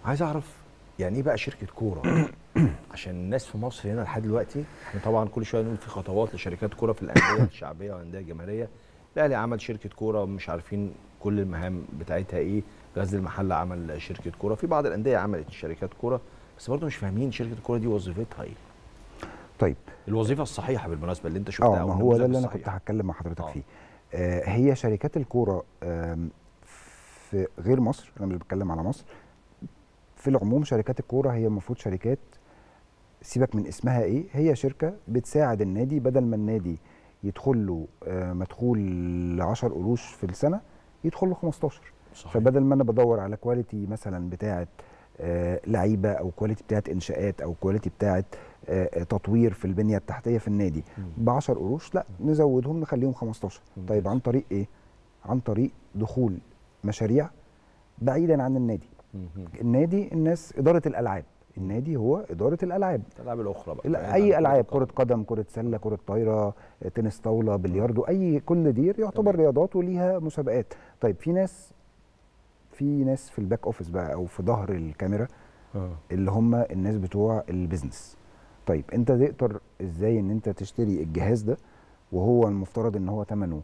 عايز اعرف يعني ايه بقى شركه كوره عشان الناس في مصر هنا لحد دلوقتي احنا طبعا كل شويه نقول في خطوات لشركات كوره في الانديه الشعبيه والانديه الجماهيريه الاهلي عمل شركه كوره مش عارفين كل المهام بتاعتها ايه غزل المحله عمل شركه كوره في بعض الانديه عملت شركات كوره بس برضه مش فاهمين شركه الكوره دي وظيفتها ايه طيب الوظيفه الصحيحه بالمناسبه اللي انت شفتها اه أو ما هو ده النموذج اللي انا الصحيح. كنت هتكلم مع حضرتك آه. فيه آه هي شركات الكوره آم، في غير مصر انا مش بتكلم على مصر في العموم شركات الكوره هي المفروض شركات سيبك من اسمها ايه هي شركه بتساعد النادي بدل ما النادي يدخل له آه مدخول 10 قروش في السنه يدخل له 15 صحيح. فبدل ما انا بدور على كواليتي مثلا بتاعه آه لعيبه او كواليتي بتاعه انشاءات او كواليتي بتاعه آه آه، تطوير في البنيه التحتيه في النادي ب 10 قروش لا نزودهم نخليهم 15 ممتاز. طيب عن طريق ايه عن طريق دخول مشاريع بعيدا عن النادي مهم. النادي الناس اداره الالعاب النادي هو اداره الالعاب الالعاب الاخرى بقى لا، بعيد عن اي كرة العاب القدم. كره قدم كره سله كره طايره تنس طاوله بلياردو اي كل دي يعتبر تمام. رياضات وليها مسابقات طيب في ناس في ناس في الباك اوفيس بقى او في ظهر الكاميرا آه. اللي هم الناس بتوع البيزنس طيب انت تقدر ازاي ان انت تشتري الجهاز ده وهو المفترض ان هو ثمنه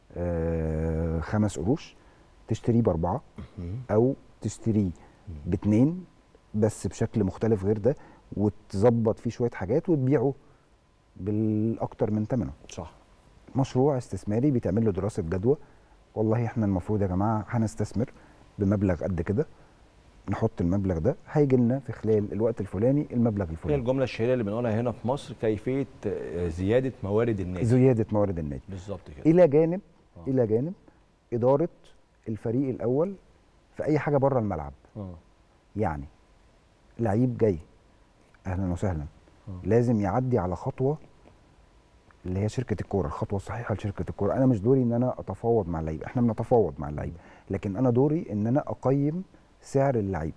آه خمس قروش تشتريه باربعه مهم. او تشتريه باتنين بس بشكل مختلف غير ده وتظبط فيه شويه حاجات وتبيعه بالاكتر من ثمنه صح مشروع استثماري بيتعمل له دراسه جدوى والله احنا المفروض يا جماعه هنستثمر بمبلغ قد كده نحط المبلغ ده هيجي لنا في خلال الوقت الفلاني المبلغ هي الفلاني الجمله الشهيره اللي بنقولها هنا في مصر كيفيه آه، زياده موارد النادي زياده موارد النادي بالظبط كده الى جانب آه. الى جانب اداره الفريق الاول في اي حاجه بره الملعب اه يعني لعيب جاي اهلا وسهلا آه. لازم يعدي على خطوه اللي هي شركه الكوره الخطوه الصحيحه لشركه الكوره انا مش دوري ان انا اتفاوض مع اللعيب احنا بنتفاوض مع اللعيب لكن انا دوري ان انا اقيم سعر اللعيب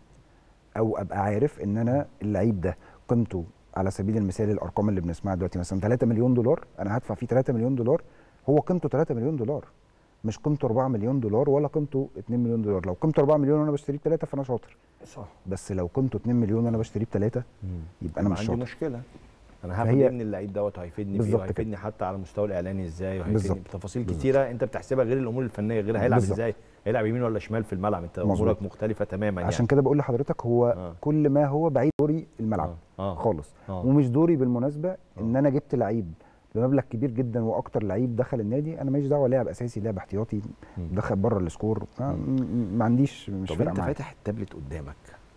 او ابقى عارف ان انا اللعيب ده قيمته على سبيل المثال الارقام اللي بنسمعها دلوقتي مثلا 3 مليون دولار انا هدفع فيه 3 مليون دولار هو قيمته 3 مليون دولار مش قيمته 4 مليون دولار ولا قيمته 2 مليون دولار لو قيمته 4 مليون وانا بشتريه بثلاثه فانا شاطر صح بس لو قيمته 2 مليون وانا بشتريه بثلاثه يبقى انا مش عندي شاطر مشكله انا هاخد فهي- ايه من اللعيب دوت هيفيدني في ايه بالظبط وهيفيدني حتى على المستوى الاعلاني ازاي وهيفيدني بالظبط. بتفاصيل بالظبط. كتيره انت بتحسبها غير الامور الفنيه غير هيلعب بالظبط. ازاي هيلعب يمين ولا شمال في الملعب انت مظبوط. امورك مختلفه تماما يعني عشان كده بقول لحضرتك هو آه. كل ما هو بعيد دوري الملعب اه, آه. خالص آه. ومش دوري بالمناسبه ان انا جبت لعيب بمبلغ كبير جدا واكتر لعيب دخل النادي انا ماليش دعوه لاعب اساسي لاعب احتياطي مم. دخل بره السكور ما, م- ما عنديش مش طب فارقه انت معايا فاتح التابلت قدامك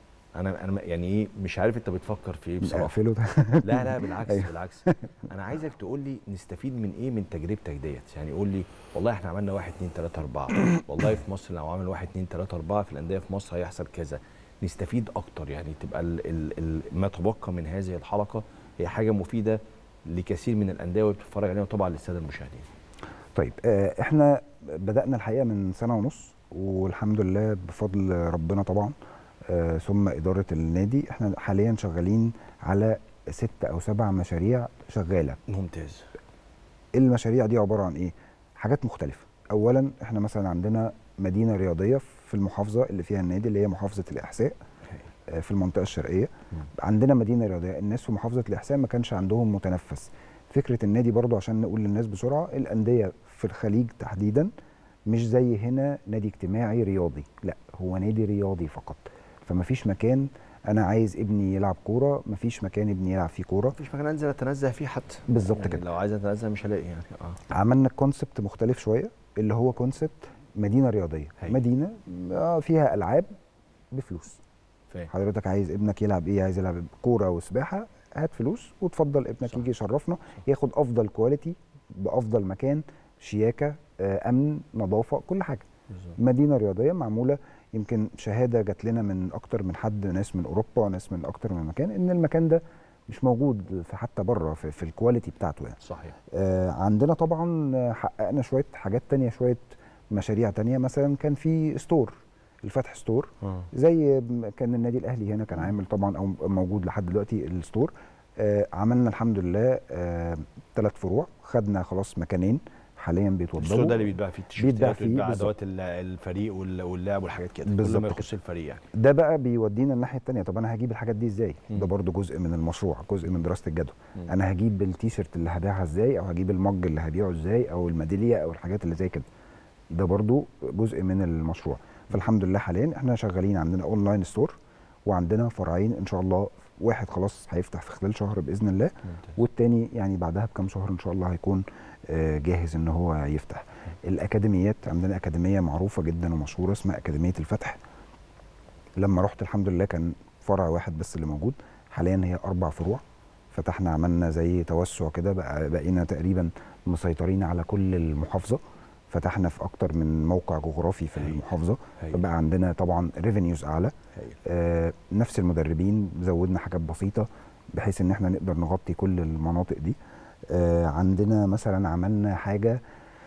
انا انا يعني ايه مش عارف انت بتفكر في ايه بصراحه اقفله ده لا لا بالعكس أيوه. بالعكس انا عايزك تقول لي نستفيد من ايه من تجربتك ديت يعني قول لي والله احنا عملنا 1 2 3 4 والله في مصر لو عمل 1 2 3 4 في الانديه في مصر هيحصل كذا نستفيد اكتر يعني تبقى ال ال ال ما تبقى من هذه الحلقه هي حاجه مفيده لكثير من الانديه وبتتفرج عليها وطبعا للساده المشاهدين طيب آه، احنا بدانا الحقيقه من سنه ونص والحمد لله بفضل ربنا طبعا آه، ثم اداره النادي احنا حاليا شغالين على ست او سبع مشاريع شغاله ممتاز المشاريع دي عباره عن ايه حاجات مختلفه اولا احنا مثلا عندنا مدينه رياضيه في المحافظه اللي فيها النادي اللي هي محافظه الاحساء آه، في المنطقه الشرقيه مم. عندنا مدينه رياضيه الناس في محافظه الاحساء ما كانش عندهم متنفس فكره النادي برضو عشان نقول للناس بسرعه الانديه في الخليج تحديدا مش زي هنا نادي اجتماعي رياضي لا هو نادي رياضي فقط فما فيش مكان انا عايز ابني يلعب كوره ما فيش مكان ابني يلعب فيه كوره مفيش مكان انزل اتنزه فيه حتى بالظبط يعني كده لو عايز اتنزه مش هلاقي يعني اه عملنا كونسبت مختلف شويه اللي هو كونسبت مدينه رياضيه هاي. مدينه آه، فيها العاب بفلوس فاهم حضرتك عايز ابنك يلعب ايه عايز يلعب كوره وسباحه هات فلوس وتفضل ابنك صح. يجي يشرفنا ياخد افضل كواليتي بافضل مكان شياكه آه، امن نظافه كل حاجه بالظبط مدينه رياضيه معموله يمكن شهاده جات لنا من اكتر من حد ناس من اوروبا ناس من اكتر من مكان ان المكان ده مش موجود في حتى بره في, في الكواليتي بتاعته يعني صحيح آه، عندنا طبعا آه، حققنا شويه حاجات تانية شويه مشاريع تانية مثلا كان في ستور الفتح ستور اه زي م- كان النادي الاهلي هنا كان عامل طبعا او موجود لحد دلوقتي الستور آه عملنا الحمد لله ثلاث فروع خدنا خلاص مكانين حاليا السوق بيتوضبوا ده اللي بيتباع فيه بيتباع التيشيرتات فيه ويتباع بالظبط. ادوات ال- الفريق وال- واللعب والحاجات كده كل بالظبط ما كده. يخص الفريق يعني ده بقى بيودينا الناحيه الثانيه طب انا هجيب الحاجات دي ازاي مم. ده برضو جزء من المشروع جزء من دراسه الجدوى مم. انا هجيب التيشيرت اللي هبيعها ازاي او هجيب المج اللي هبيعه ازاي او الميداليه او الحاجات اللي زي كده ده برضو جزء من المشروع فالحمد لله حاليا احنا شغالين عندنا اونلاين ستور وعندنا فرعين ان شاء الله واحد خلاص هيفتح في خلال شهر باذن الله ممتاز. والتاني يعني بعدها بكام شهر ان شاء الله هيكون آه، جاهز ان هو يفتح الاكاديميات عندنا اكاديميه معروفه جدا ومشهوره اسمها اكاديميه الفتح لما رحت الحمد لله كان فرع واحد بس اللي موجود حاليا هي اربع فروع فتحنا عملنا زي توسع كده بقى بقينا تقريبا مسيطرين على كل المحافظه فتحنا في اكتر من موقع جغرافي في هايل. المحافظه هايل. فبقى عندنا طبعا ريفينيوز اعلى هايل. آه، نفس المدربين زودنا حاجات بسيطه بحيث ان احنا نقدر نغطي كل المناطق دي آه، عندنا مثلا عملنا حاجه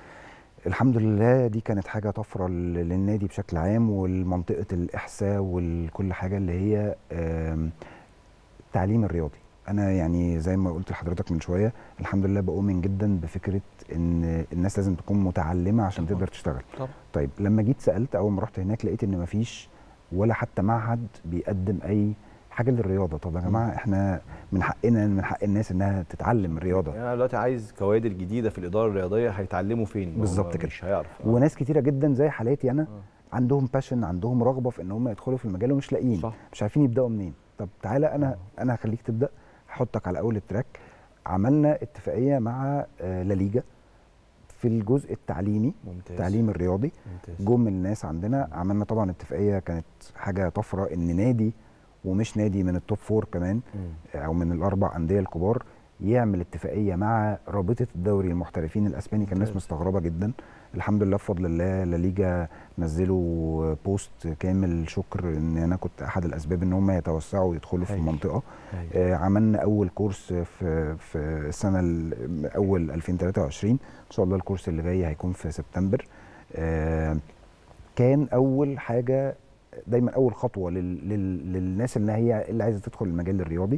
الحمد لله دي كانت حاجه طفره لل- للنادي بشكل عام والمنطقه الاحساء وكل حاجه اللي هي آم، التعليم الرياضي انا يعني زي ما قلت لحضرتك من شويه الحمد لله بؤمن جدا بفكره ان الناس لازم تكون متعلمه عشان طبعاً. تقدر تشتغل طبعا طيب لما جيت سالت اول ما رحت هناك لقيت ان مفيش ولا حتى معهد بيقدم اي حاجه للرياضه طب يا مم. جماعه احنا من حقنا من حق الناس انها تتعلم الرياضه يعني انا دلوقتي عايز كوادر جديده في الاداره الرياضيه هيتعلموا فين ما هو بالظبط كده. مش هيعرف آه. وناس كتيره جدا زي حالاتي انا آه. عندهم باشن عندهم رغبه في ان هم يدخلوا في المجال ومش لاقيين صح مش عارفين يبداوا منين طب تعالى انا انا هخليك تبدا هحطك على اول التراك عملنا اتفاقيه مع آه، لا ليجا في الجزء التعليمي ممتاز التعليم الرياضي ممتاز جم الناس عندنا عملنا طبعا اتفاقيه كانت حاجه طفره ان نادي ومش نادي من التوب فور كمان مم. او من الاربع انديه الكبار يعمل اتفاقيه مع رابطه الدوري المحترفين الاسباني كان الناس ممتاز. مستغربه جدا الحمد لله بفضل الله لا ليجا نزلوا بوست كامل شكر ان انا كنت احد الاسباب ان هم يتوسعوا ويدخلوا في هايل. المنطقه هايل. آه، عملنا اول كورس في في السنه ال- اول 2023 ان شاء الله الكورس اللي جاي هيكون في سبتمبر آه، كان اول حاجه دايما اول خطوه لل لل للناس اللي هي اللي عايزه تدخل المجال الرياضي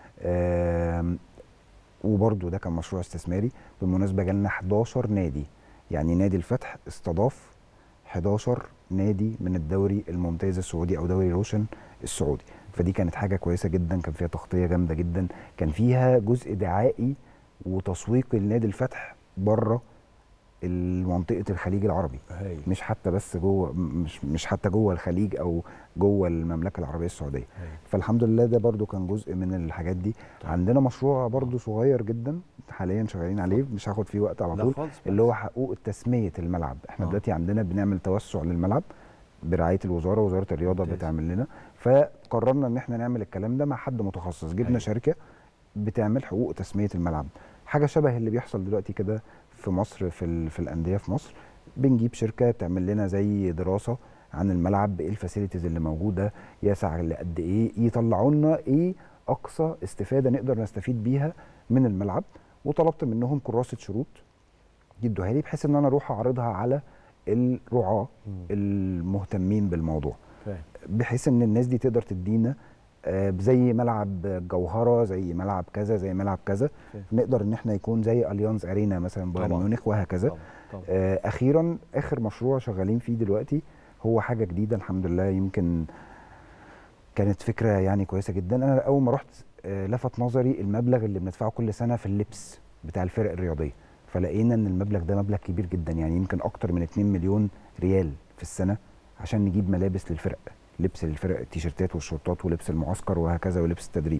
آم، وبرده ده كان مشروع استثماري بالمناسبه جالنا 11 نادي يعني نادي الفتح استضاف 11 نادي من الدوري الممتاز السعودي او دوري روشن السعودي فدي كانت حاجه كويسه جدا كان فيها تغطيه جامده جدا كان فيها جزء دعائي وتسويق لنادي الفتح بره منطقه الخليج العربي هايل مش حتى بس جوه مش مش حتى جوه الخليج او جوه المملكه العربيه السعوديه هايل. فالحمد لله ده برضو كان جزء من الحاجات دي طيب. عندنا مشروع برضو صغير جدا حاليا شغالين عليه مش هاخد فيه وقت على لا طول خالص اللي هو حقوق تسميه الملعب احنا آه. دلوقتي عندنا بنعمل توسع للملعب برعايه الوزاره وزاره الرياضه ممتاز. بتعمل لنا فقررنا ان احنا نعمل الكلام ده مع حد متخصص جبنا أيوة. شركه بتعمل حقوق تسميه الملعب حاجه شبه اللي بيحصل دلوقتي كده في مصر في ال- في الانديه في مصر بنجيب شركه بتعمل لنا زي دراسه عن الملعب ايه الفاسيلتيز اللي موجوده يسع لقد ايه يطلعوا لنا ايه اقصى استفاده نقدر نستفيد بيها من الملعب وطلبت منهم كراسه شروط يدوها لي بحيث ان انا اروح اعرضها على الرعاه مم. المهتمين بالموضوع فاهم بحيث ان الناس دي تقدر تدينا آه، زي ملعب جوهره زي ملعب كذا زي ملعب كذا فاهم. نقدر ان احنا يكون زي اليانز ارينا مثلا بايرن طبعاً. ميونخ وهكذا طبعا طبعا آه، اخيرا اخر مشروع شغالين فيه دلوقتي هو حاجه جديده الحمد لله يمكن كانت فكره يعني كويسه جدا انا اول ما رحت آه، لفت نظري المبلغ اللي بندفعه كل سنه في اللبس بتاع الفرق الرياضيه فلقينا ان المبلغ ده مبلغ كبير جدا يعني يمكن اكتر من 2 مليون ريال في السنه عشان نجيب ملابس للفرق لبس للفرق التيشيرتات والشورتات ولبس المعسكر وهكذا ولبس التدريب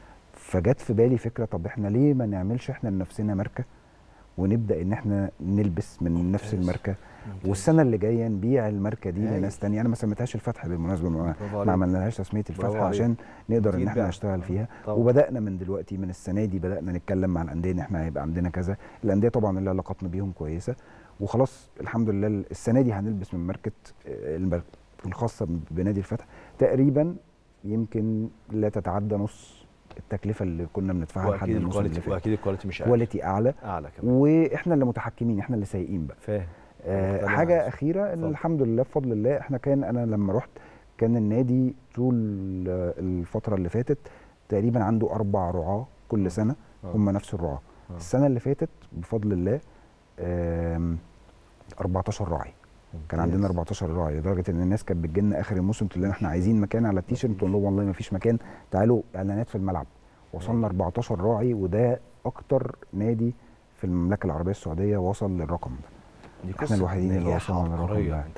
فجت في بالي فكره طب احنا ليه ما نعملش احنا لنفسنا ماركه ونبدا ان احنا نلبس من نفس ممتاز. الماركه ممتاز. والسنه اللي جايه نبيع الماركه دي هايل. لناس تانية انا ما سميتهاش الفتح بالمناسبه ما, برافو ما عليك. عملناش تسميه برافو الفتح عليك. عشان نقدر ان أكيد احنا بقى. نشتغل فيها طبعا. وبدانا من دلوقتي من السنه دي بدانا نتكلم مع الانديه ان احنا هيبقى عندنا كذا الانديه طبعا اللي علاقتنا بيهم كويسه وخلاص الحمد لله السنه دي هنلبس من ماركه آه، الماركه الخاصه بنادي الفتح تقريبا يمكن لا تتعدى نص التكلفه اللي كنا بندفعها لحد واكيد الموسم اللي الكواليتي فات واكيد الكواليتي مش اقل كواليتي اعلى اعلى كمان واحنا اللي متحكمين احنا اللي سايقين بقى فاهم آه مختلف حاجه عن- اخيره ان اتفضل. الحمد لله بفضل الله احنا كان انا لما رحت كان النادي طول آه، الفتره اللي فاتت تقريبا عنده اربع رعاه كل سنه آه. هم نفس الرعاه آه. السنه اللي فاتت بفضل الله آم، 14 راعي كان ممتاز. عندنا 14 راعي لدرجه ان الناس كانت بتجي لنا اخر الموسم تقول لنا احنا عايزين مكان على التيشيرت تقول لهم والله ما فيش مكان تعالوا اعلانات في الملعب وصلنا 14 راعي وده اكتر نادي في المملكه العربيه السعوديه وصل للرقم ده دي إحنا قصة الوحيدين اللي نجاح وصلنا للرقم عبقرية. ده. انت